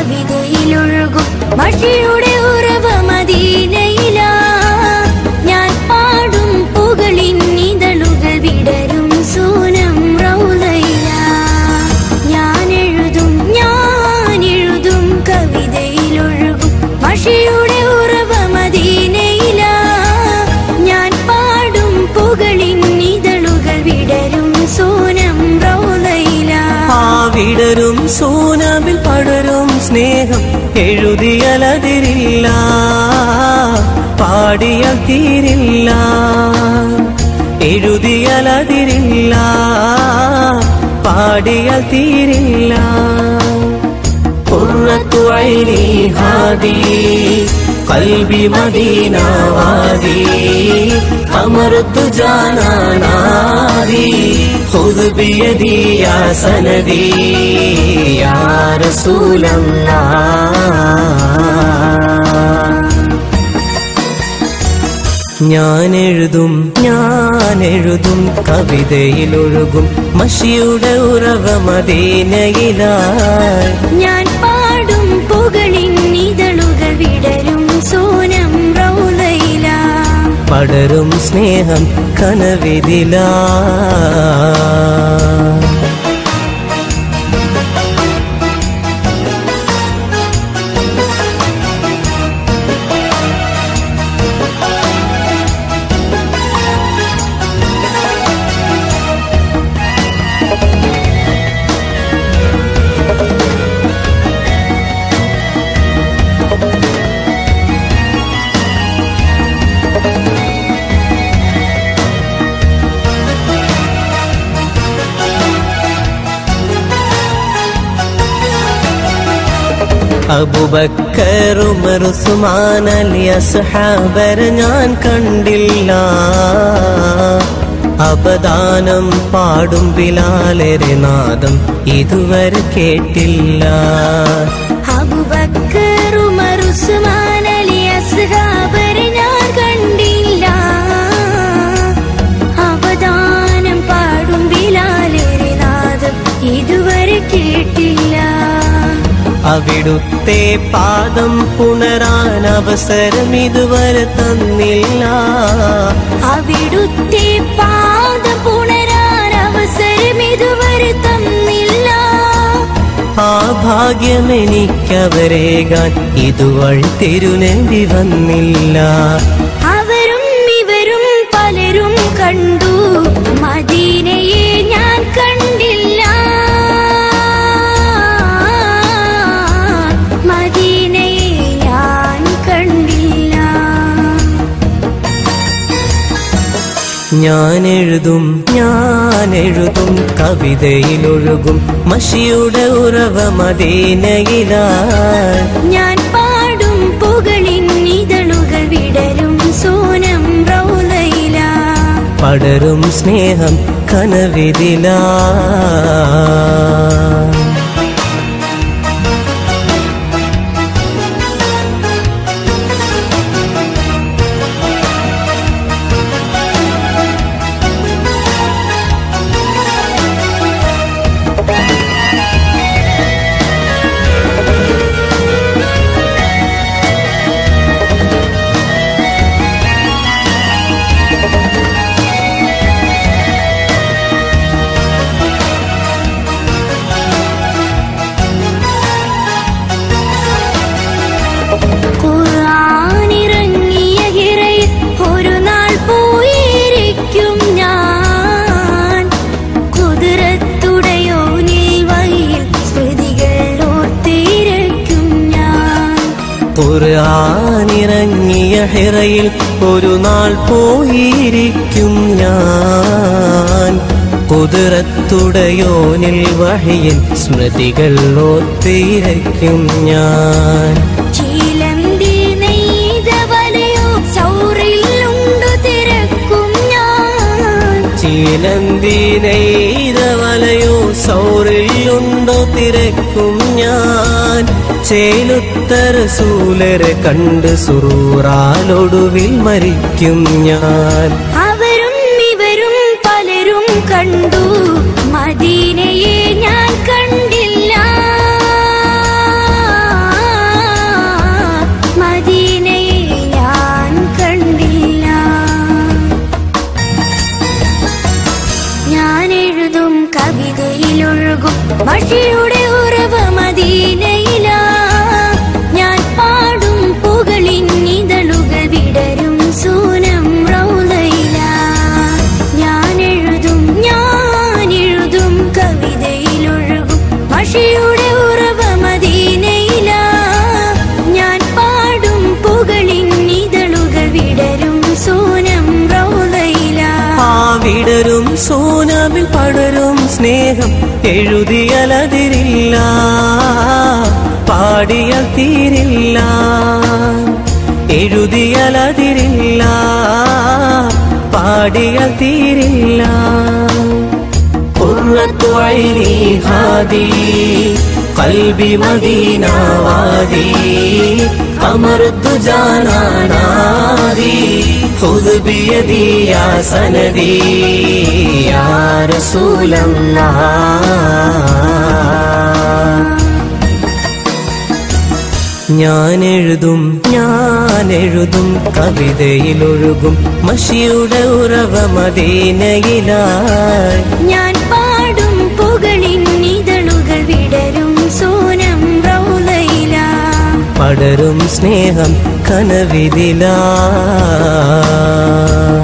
കവിതയിലൊഴുകും മഷിയുടെ ഉറവ മദീനയില ഞാൻ പാടും പുകളിൻ ഇതളുകൾ വിടരും സൂനം റൗലയില ഞാൻ എഴുതും ഞാൻ എഴുതും കവിതയിലൊഴുകും മഷിയുടെ ഉറവ മദീനയില ഞാൻ പാടും പുകളിൻ ഇതളുകൾ വിടരും സൂനം റൗലയില ആ വിടരും സൂനമിൽ പടരും സ്നേഹം എഴുതിയലതിരില്ല പാടിയാൽ തീരില്ല എഴുതിയലതിരില്ല പാടിയാൽ തീരില്ല قرة عيني هادي قلبي مدينة وادي أمرت جانا نادي خذ بيدي يا سندي يا رسول الله ഞാൻ എഴുതും ഞാൻ എഴുതും കവിതയിലൊഴുകും മഷിയുടെ ഉറവ മദീനയിലായി ഞാൻ പാടും പുകളിൻ ഇതളുകൾ വിടരും സോനം റൗലയില പടരും സ്നേഹം കനവിതില അബുബക്കറുമറുസുമാൻ അലിയ സഹാബര ഞാൻ കണ്ടില്ല അപദാനം പാടും ബിലാലരെ നാദം ഇതുവരെ കേട്ടില്ല അബൂബക്കർ ഉമർ ഉസ്മാൻ അലി അസ്ഹാബരെ ഞാൻ കണ്ടില്ല അവദാനം പാടും ബിലാലരെ നാദം ഇതുവരെ കേട്ടില്ല അവിടുത്തെ പാദം പുണരാൻ അവസരം ഇതുവരെ തന്നില്ല അവിടുത്തെ പാദം പുണരാൻ അവസരം ഇതുവരെ തന്നില്ല ആ ഭാഗ്യം എനിക്കവരേകാൻ ഇതുവഴി തിരുനബി വന്നില്ല അവരും ഇവരും പലരും കണ്ടു മദീനയെ ഞാൻ കണ്ടില്ല മദീനയെ ഞാൻ കണ്ടില്ല ഞാൻ എഴുതും ഞാൻ എഴുതും കവിതയിലൊഴുകും മഷിയുടെ ഉറവ മദീനയിലായി ഞാൻ പാടും പുകളിൻ ഇതളുകൾ വിടരും സോനം റൗലയില പടരും സ്നേഹം കനവിതില ഖുർആനിറങ്ങിയ ഹിറയിൽ ഒരു നാൾ പോയിരിക്കും ഞാൻ കുതിരത്തുടയോനിൽ വഴിയിൽ സ്മൃതികൾ ഓർത്തിരക്കും ഞാൻ ഖുർആനിറങ്ങിയ ഹിറയിൽ ഒരു നാൾ പോയിരിക്കും ഞാൻ കുതിരത്തുടയോനിൽ വഴിയിൽ സ്മൃതികൾ ഓർത്തിരയ്ക്കും ഞാൻ ചീലന്തി നെയ്ത വലയോ സൗറിലുണ്ടു തിരക്കും ഞാൻ ചീലന്തി നെയ്ത വലയോ സൗറിലുണ്ടോ തിരക്കും ഞാൻ ചേലുത്തര സൂലരെ കണ്ട് സുറൂറാലൊടുവിൽ മരിക്കും ഞാൻ അവരും ഇവരും പലരും കണ്ടു മദീനയെ ഞാൻ കണ്ടില്ല മദീനയിലാ ഞാൻ പാടും പുകളിൻ ഇതളുകൾ വിടരും സോനം റൗലയിലാ ആ വിടരും സോനാമിൽ പടരും സ്നേഹം എഴുതിയലതിരില്ല പാടിയ തീരില്ല എഴുതിയലതിരില്ല പാടിയ തീരില്ല قرة عيني هادي قلبي مدينة وادي قمر الدجى نادي خذ بيدي يا سندي يا رسول الله ഞാൻ എഴുതും ഞാൻ എഴുതും കവിതയിലൊഴുകും മഷിയുടെ ഉറവ മദീനയിലായി ഞാൻ പാടും പുകളിൻ ഇതളുകൾ വിടരും സോനം റൗലയിലാ പടരും സ്നേഹം കനവിതിലാ